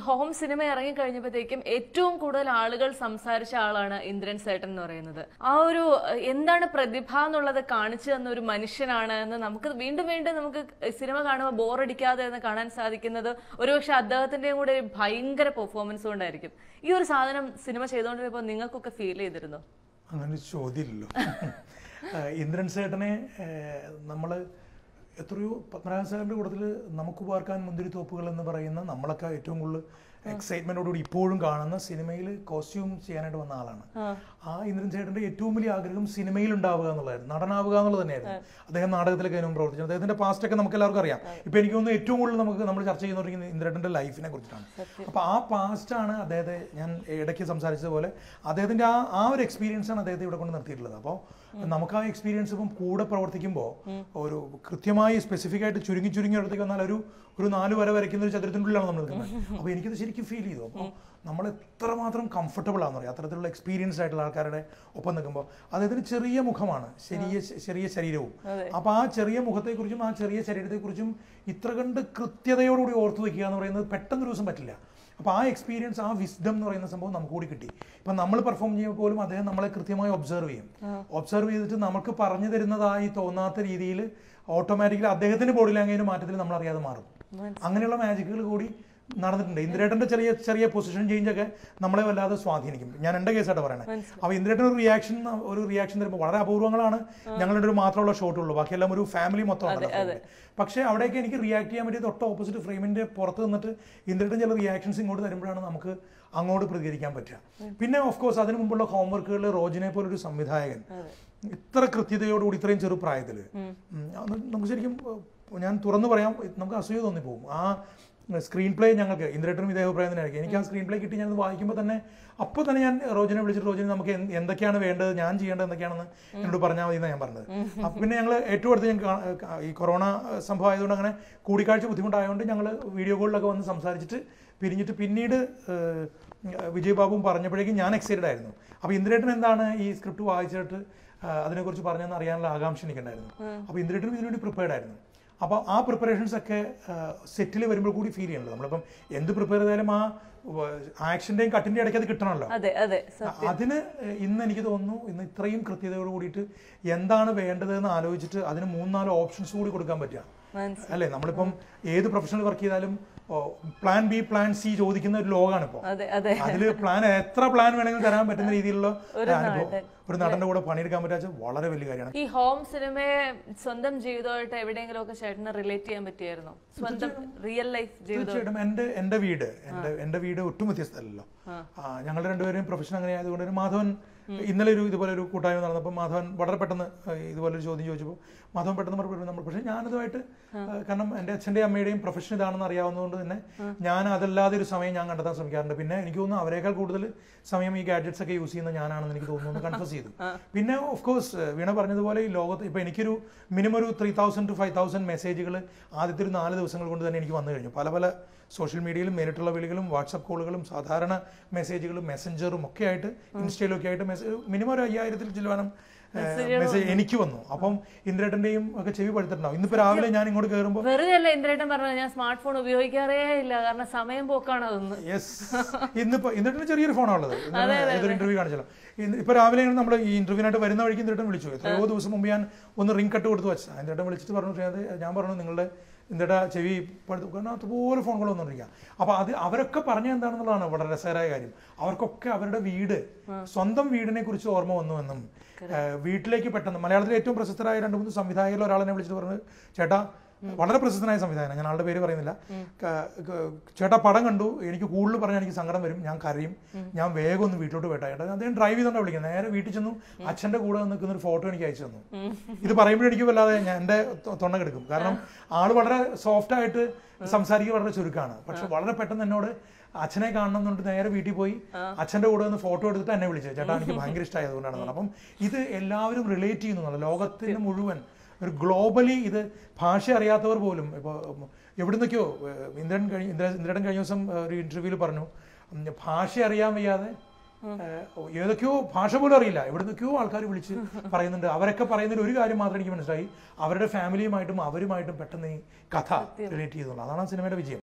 Home cinema ഇറങ്ങി കഴിഞ്ഞപ്പോഴത്തേക്കും ഏറ്റവും കൂടുതൽ ആളുകൾ സംസാരിച്ച ആളാണ് ഇന്ദ്രൻ സേട്ടൻ എന്ന് പറയുന്നത് ആ ഒരു ഏഹ്, എന്താണ് പ്രതിഭ എന്നുള്ളത് കാണിച്ചു തന്ന ഒരു മനുഷ്യനാണ് എന്ന് നമുക്ക് വീണ്ടും വീണ്ടും നമുക്ക് സിനിമ കാണുമ്പോൾ ബോറടിക്കാതെ എന്ന് കാണാൻ സാധിക്കുന്നത് ഒരുപക്ഷെ അദ്ദേഹത്തിന്റെയും കൂടെ ഒരു ഭയങ്കര പെർഫോമൻസ് കൊണ്ടായിരിക്കും ഈ ഒരു സാധനം സിനിമ ചെയ്തുകൊണ്ടിരുന്നപ്പോൾ നിങ്ങൾക്കൊക്കെ ഫീൽ ചെയ്തിരുന്നു അങ്ങനെ ഒരു ചോദ്യമില്ലല്ലോ ഏഹ് ഇന്ദ്രൻ സേട്ടനെ നമ്മൾ എത്രയോ പത്മനാഭ സാറിൻ്റെ കൂട്ടത്തിൽ നമുക്ക് പാർക്കാൻ മുന്തിരി തോപ്പുകൾ എന്ന് പറയുന്ന നമ്മളൊക്കെ ഏറ്റവും കൂടുതൽ എക്സൈറ്റ്മെൻറ്റോടുകൂടി ഇപ്പോഴും കാണുന്ന സിനിമയിൽ കോസ്റ്റ്യൂം ചെയ്യാനായിട്ട് വന്ന ആളാണ് ആ ഇന്ദ്രൻ ചേട്ടൻ്റെ ഏറ്റവും വലിയ ആഗ്രഹം സിനിമയിൽ ഉണ്ടാവുക എന്നുള്ളതായിരുന്നു നടനാവുക എന്നുള്ളത് തന്നെയായിരുന്നു അദ്ദേഹം നാടകത്തിലൊക്കെ അതിനും പ്രവർത്തിച്ചു അദ്ദേഹത്തിന്റെ പാസ്റ്റ് ഒക്കെ നമുക്ക് എല്ലാവർക്കും അറിയാം ഇപ്പൊ എനിക്ക് തോന്നുന്നു ഏറ്റവും കൂടുതൽ നമുക്ക് നമ്മൾ ചർച്ച ചെയ്യുന്നവർക്ക് ഇന്ദ്രേട്ടന്റെ ലൈഫിനെ കുറിച്ചിട്ടാണ് അപ്പൊ ആ പാസ്റ്റ് ആണ് അദ്ദേഹത്തെ ഞാൻ ഇടയ്ക്ക് സംസാരിച്ചതുപോലെ അദ്ദേഹത്തിന്റെ ആ ആ ഒരു എക്സ്പീരിയൻസ് ആണ് അദ്ദേഹത്തെ ഇവിടെ കൊണ്ട് നിർത്തിയിട്ടുള്ളത് അപ്പോൾ നമുക്ക് ആ എക്സ്പീരിയൻസ് ഇപ്പം കൂടെ പ്രവർത്തിക്കുമ്പോൾ ഒരു കൃത്യമായി സ്പെസിഫിക് ആയിട്ട് ചുരുങ്ങി ചുരുങ്ങി ഇടത്തേക്ക് വന്നാൽ ഒരു ഒരു നാല് വര വരയ്ക്കുന്ന ഒരു ചതുരത്തിൻ്റെ ഉള്ളിലാണ് നമ്മൾ നിൽക്കുന്നത് അപ്പോൾ എനിക്കത് ശരിക്കും ഫീൽ ചെയ്തു അപ്പോൾ നമ്മൾ എത്രമാത്രം കംഫർട്ടബിൾ ആണെന്ന് പറയാം അത്തരത്തിലുള്ള എക്സ്പീരിയൻസ് ആയിട്ടുള്ള ആൾക്കാരുടെ ഒപ്പം നിൽക്കുമ്പോൾ അദ്ദേഹത്തിന് ചെറിയ മുഖമാണ് ചെറിയ ചെറിയ ശരീരവും അപ്പോൾ ആ ചെറിയ മുഖത്തെക്കുറിച്ചും ആ ചെറിയ ശരീരത്തെക്കുറിച്ചും ഇത്ര കണ്ട് കൃത്യതയോടുകൂടി ഓർത്തു വെക്കുക എന്ന് പറയുന്നത് പെട്ടെന്ന് ഒരു ദിവസം പറ്റില്ല അപ്പോൾ ആ എക്സ്പീരിയൻസ് ആ വിസ്ഡം എന്ന് പറയുന്ന സംഭവം നമുക്ക് കൂടി കിട്ടി ഇപ്പം നമ്മൾ പെർഫോം ചെയ്യുമ്പോൾ പോലും അദ്ദേഹം നമ്മളെ കൃത്യമായി ഒബ്സർവ് ചെയ്യും ഒബ്സർവ് ചെയ്തിട്ട് നമുക്ക് പറഞ്ഞു തരുന്നതായി തോന്നാത്ത രീതിയിൽ ഓട്ടോമാറ്റിക്കലി അദ്ദേഹത്തിന്റെ ബോഡി ലാംഗ്വേജിന്റെ മാറ്റത്തിൽ നമ്മൾ അറിയാതെ മാറും അങ്ങനെയുള്ള മാജിക്കുകൾ കൂടി നടന്നിട്ടുണ്ട് ഇന്ദ്രേട്ടന്റെ ചെറിയ ചെറിയ പൊസിഷൻ ചേഞ്ച് ഒക്കെ നമ്മളെ വല്ലാതെ സ്വാധീനിക്കും ഞാൻ എൻ്റെ കേസായിട്ട് പറയണേ അപ്പോൾ ഇന്ദ്രേട്ടൻ ഒരു റിയാക്ഷൻ ഒരു റിയാക്ഷൻ തരുമ്പോൾ വളരെ അപൂർവങ്ങളാണ് ഞങ്ങളുടെ ഒരു മാത്രമുള്ള ഷോട്ടുള്ളൂ ബാക്കിയെല്ലാം ഒരു ഫാമിലി മൊത്തം ഉണ്ടല്ലോ frame ല്. പക്ഷേ അവിടെയൊക്കെ എനിക്ക് റിയാക്ട് ചെയ്യാൻ പറ്റിയത് തൊട്ട് ഓപ്പോസിറ്റ് ഫ്രെയിമിന്റെ പുറത്ത് നിന്നിട്ട് ഇന്ദ്രേട്ടൻ ചില റിയാക്ഷൻസ് ഇങ്ങോട്ട് തരുമ്പോഴാണ് നമുക്ക് അങ്ങോട്ട് പ്രതികരിക്കാൻ പറ്റുക പിന്നെ ഓഫ് കോഴ്സ് അതിനു മുമ്പുള്ള ഹോംവർക്കുകളിൽ റോജിനെ പോലെ ഒരു സംവിധായകൻ ഇത്ര കൃത്യതയോടുകൂടി ഇത്രയും ചെറുപ്രായത്തിൽ നമുക്ക് ശരിക്കും ഏഹ്, ഞാൻ തുറന്നു പറയാം നമുക്ക് അസൂയ തോന്നിപ്പോകും ആ സ്ക്രീൻ പ്ലേ ഞങ്ങൾക്ക് ഇന്ദ്രേട്ടനും ഇതേ അഭിപ്രായം തന്നെ ആയിരിക്കും എനിക്ക് ആ സ്ക്രീൻ പ്ലേ കിട്ടി ഞാനത് വായിക്കുമ്പോൾ തന്നെ അപ്പോൾ തന്നെ ഞാൻ റോജിനെ വിളിച്ചിട്ട് റോജിന് നമുക്ക് എന്ത് എന്തൊക്കെയാണ് വേണ്ടത് ഞാൻ ചെയ്യേണ്ടത് എന്തൊക്കെയാണെന്ന് എന്നോട് പറഞ്ഞാൽ മതി എന്നാണ് ഞാൻ പറഞ്ഞത് അപ്പം പിന്നെ ഞങ്ങൾ ഏറ്റവും അടുത്ത് ഞാൻ കാ- കാ- ഈ കൊറോണ സംഭവം ആയതുകൊണ്ട് അങ്ങനെ കൂടിക്കാഴ്ച ബുദ്ധിമുട്ടായതുകൊണ്ട് ഞങ്ങൾ വീഡിയോ കോളിലൊക്കെ വന്ന് സംസാരിച്ചിട്ട് പിരിഞ്ഞിട്ട് പിന്നീട് ഏഹ്, വിജയ് ബാബുവും പറഞ്ഞപ്പോഴേക്കും ഞാൻ എക്സൈറ്റഡ് ആയിരുന്നു അപ്പോൾ ഇന്ദ്രേട്ടൻ എന്താണ് ഈ സ്ക്രിപ്റ്റ് വായിച്ചിട്ട് ആ, അതിനെക്കുറിച്ച് പറഞ്ഞെന്ന് അറിയാനുള്ള ആകാംക്ഷ എനിക്കുണ്ടായിരുന്നു അപ്പോൾ ഇന്ദ്രേട്ടനും ഇതിനുവേണ്ടി പ്രിപ്പയർഡ് ആയിരുന്നു അപ്പോൾ ആ പ്രിപ്പറേഷൻസ് ഒക്കെ സെറ്റിൽ വരുമ്പോൾ കൂടി ഫീൽ ചെയ്യണല്ലോ നമ്മളിപ്പം എന്ത് പ്രിപ്പയർ ചെയ്താലും ആ ആക്ഷൻ്റെയും കട്ടിൻ്റെ ഇടയ്ക്ക് അത് കിട്ടണമല്ലോ അതെ അതെ സ- അതിന് ഇന്ന് എനിക്ക് തോന്നുന്നു ഇന്ന് ഇത്രയും കൃത്യതയോട് കൂടിയിട്ട് എന്താണ് വേണ്ടതെന്ന് ആലോചിച്ചിട്ട് അതിന് മൂന്നാല് ഓപ്ഷൻസ് കൂടി കൊടുക്കാൻ പറ്റുക മനസ്സി- അല്ലേ നമ്മളിപ്പം ഏത് പ്രൊഫഷണൽ വർക്ക് ചെയ്താലും പ്ലാൻ ബി പ്ലാൻ സി ചോദിക്കുന്ന ഒരു ലോകമാണ് ഇപ്പോൾ അതെ അതെ അതില് പ്ലാൻ എത്ര പ്ലാൻ വേണമെങ്കിലും തരാൻ പറ്റുന്ന രീതിയിലുള്ള അനുഭവം ഒരു നടന്റെ കൂടെ പണിയെടുക്കാൻ പറ്റാച്ച വളരെ വലിയ കാര്യമാണ് ഈ ഹോം സിനിമയെ സ്വന്തം ജീവിതമായിട്ട് എവിടെയെങ്കിലും ഒക്കെ ചേട്ടന് റിലേറ്റ് ചെയ്യാൻ പറ്റിയായിരുന്നോ സ്വന്തം റിയൽ ലൈഫ് ജീവിതം തീർച്ചയായിട്ടും എന്റെ എന്റെ വീട് എന്റെ എന്റെ വീട് ഒട്ടും വ്യത്യസ്തമല്ലല്ലോ ആ, ഞങ്ങൾ രണ്ടുപേരും പ്രൊഫഷൻ അങ്ങനെ ആയതുകൊണ്ട് തന്നെ മാധവൻ ഇന്നലെ ഒരു ഇതുപോലെ ഒരു കൂട്ടായ്മ നടന്നപ്പോൾ മാധവൻ വളരെ പെട്ടെന്ന് ആ, ഇതുപോലെ ഒരു ചോദ്യം ചോദിച്ചപ്പോൾ മാധവൻ പെട്ടെന്ന് മറുപടി നമ്മൾ പക്ഷേ ഞാനതുമായിട്ട് ആ, കാരണം എൻ്റെ അച്ഛൻ്റെയും അമ്മയുടെയും പ്രൊഫഷൻ ഇതാണെന്ന് അറിയാവുന്നതുകൊണ്ട് തന്നെ ഞാൻ അതല്ലാതെ ഒരു സമയം ഞാൻ കണ്ടെത്താൻ ശ്രമിക്കാറുണ്ട് പിന്നെ എനിക്ക് തോന്നുന്നു അവരെക്കാൾ കൂടുതൽ സമയം ഈ ഗാഡ്ജറ്റ്സ് ഒക്കെ യൂസ് ചെയ്യുന്ന ഞാനാണെന്ന് എനിക്ക് തോന്നുന്നു കൺഫ്യൂസ് ചെയ്തു പിന്നെ ഓഫ് കോഴ്സ് വീണ പറഞ്ഞതുപോലെ ഈ ലോകത്ത് ഇപ്പൊ എനിക്കൊരു മിനിമം ഒരു three thousand to five thousand മെസ്സേജുകൾ ആദ്യത്തെ ഒരു നാല് ദിവസങ്ങൾ കൊണ്ട് തന്നെ എനിക്ക് വന്നു കഴിഞ്ഞു പല പല സോഷ്യൽ മീഡിയയിലും നേരിട്ടുള്ള വിളികളും വാട്സപ്പ് കോളുകളും സാധാരണ മെസ്സേജുകളും മെസ്സഞ്ചറും ഒക്കെ ആയിട്ട് ഇൻസ്റ്റയിലും ഒക്കെ ആയിട്ട് മെസ്സേജ് മിനിമം ഒരു അയ്യായിരത്തിൽ ചിലവാനം മെസ്സേജ് എനിക്ക് വന്നു അപ്പം ഇന്ദ്രേട്ടന്റെയും ഒക്കെ ചെവി പഴുത്തിട്ടുണ്ടാവും ഇന്നിപ്പോ രാവിലെ ഞാൻ ഇങ്ങോട്ട് കയറുമ്പോൾ വെറുതെ അല്ല ഇന്ദ്രേട്ടൻ പറഞ്ഞത് ഞാൻ സ്മാർട്ട് ഫോൺ ഉപയോഗിക്കാറേ ഇല്ല കാരണം സമയം പോക്കാണ് അതൊന്ന് യെസ് ഇന്നിപ്പോ ഇന്നിട്ട് ചെറിയൊരു ഫോണാണുള്ളത് ഏതൊരു ഇന്റർവ്യൂ കാണിച്ചല്ലോ ഇന്ന് ഇപ്പൊ രാവിലെ നമ്മൾ ഈ ഇന്റർവ്യൂവിനായിട്ട് വരുന്ന വഴിക്ക് ഇന്ത്യട്ടൻ വിളിച്ചു എത്രയോ ദിവസം മുമ്പ് ഞാൻ ഒന്ന് റിംഗ് കട്ട് കൊടുത്ത് വെച്ചാൽ ഇന്ത്യട്ടൻ വിളിച്ചിട്ട് പറഞ്ഞു "ശ്രീനാഥ്, ഞാൻ പറഞ്ഞു നിങ്ങളുടെ ഇന്ത്യയുടെ ചെവി പഴുത്തു കാരണം അതുപോലെ ഫോൺ കോൾ വന്നുകൊണ്ടിരിക്കുക അപ്പൊ അത് അവരൊക്കെ പറഞ്ഞ എന്താണെന്നുള്ളതാണ് വളരെ രസകരമായ കാര്യം അവർക്കൊക്കെ അവരുടെ വീട് സ്വന്തം വീടിനെ കുറിച്ച് ഓർമ്മ വന്നുവെന്നും ഏഹ്, വീട്ടിലേക്ക് പെട്ടെന്ന് മലയാളത്തിലെ ഏറ്റവും പ്രശസ്തരായ രണ്ട് മൂന്ന് സംവിധായകരിൽ ഒരാളെന്നെ വിളിച്ചിട്ട് പറഞ്ഞു ചേട്ടാ വളരെ പ്രശസ്തനായ സംവിധായകൻ ഞാൻ ആളുടെ പേര് പറയുന്നില്ല ക- ക- ചേട്ടാ പടം കണ്ടു എനിക്ക് കൂടുതൽ പറഞ്ഞാൽ എനിക്ക് സങ്കടം വരും ഞാൻ കരയും ഞാൻ വേഗം ഒന്ന് വീട്ടിലോട്ട് വേട്ടാ ചേട്ടാ അദ്ദേഹം ഡ്രൈവ് ചെയ്തോണ്ടാ വിളിക്കുന്നത് നേരെ വീട്ടിൽ ചെന്നു അച്ഛന്റെ കൂടെ നിൽക്കുന്ന ഒരു ഫോട്ടോ എനിക്ക് അയച്ചു തന്നു ഇത് പറയുമ്പോഴും എനിക്ക് വല്ലാതെ ഞാൻ എന്റെ തൊ- തൊണ്ട കിടക്കും കാരണം ആള് വളരെ സോഫ്റ്റ് ആയിട്ട് സംസാരിക്കുക വളരെ ചുരുക്കമാണ് പക്ഷെ വളരെ പെട്ടെന്ന് എന്നോട് അച്ഛനെ കാണണം എന്നുകൊണ്ട് നേരെ വീട്ടിൽ പോയി അച്ഛന്റെ കൂടെ ഒന്ന് ഫോട്ടോ എടുത്തിട്ട് എന്നെ വിളിച്ചത് ചേട്ടാ എനിക്ക് ഭയങ്കര ഇഷ്ടമായതുകൊണ്ടാണ് പറഞ്ഞത്. അപ്പം ഇത് എല്ലാവരും റിലേറ്റ് ചെയ്യുന്നു ലോകത്തിന് മുഴുവൻ ഒരു ഗ്ലോബലി ഇത് ഭാഷ അറിയാത്തവർ പോലും ഇപ്പോൾ എവിടുന്നൊക്കെയോ ഏഹ്, ഇന്ദ്രൻ കഴിഞ്ഞ ഇന്ദ്ര ഇന്ദ്രൻ കഴിഞ്ഞ ദിവസം ഏഹ്, ഒരു ഇന്റർവ്യൂവിൽ പറഞ്ഞു ഉം, ഭാഷ അറിയാൻ വയ്യാതെ ഏഹ്, ഏതൊക്കെയോ ഭാഷ പോലും അറിയില്ല എവിടുന്നൊക്കെയോ ആൾക്കാർ വിളിച്ച് പറയുന്നുണ്ട് അവരൊക്കെ പറയുന്നതിൽ ഒരു കാര്യം മാത്രം എനിക്ക് മനസ്സിലായി അവരുടെ ഫാമിലിയുമായിട്ടും അവരുമായിട്ടും പെട്ടെന്ന് ഈ കഥ റിലേറ്റ് ചെയ്യുന്നുള്ളൂ അതാണ് ആ സിനിമയുടെ വിജയം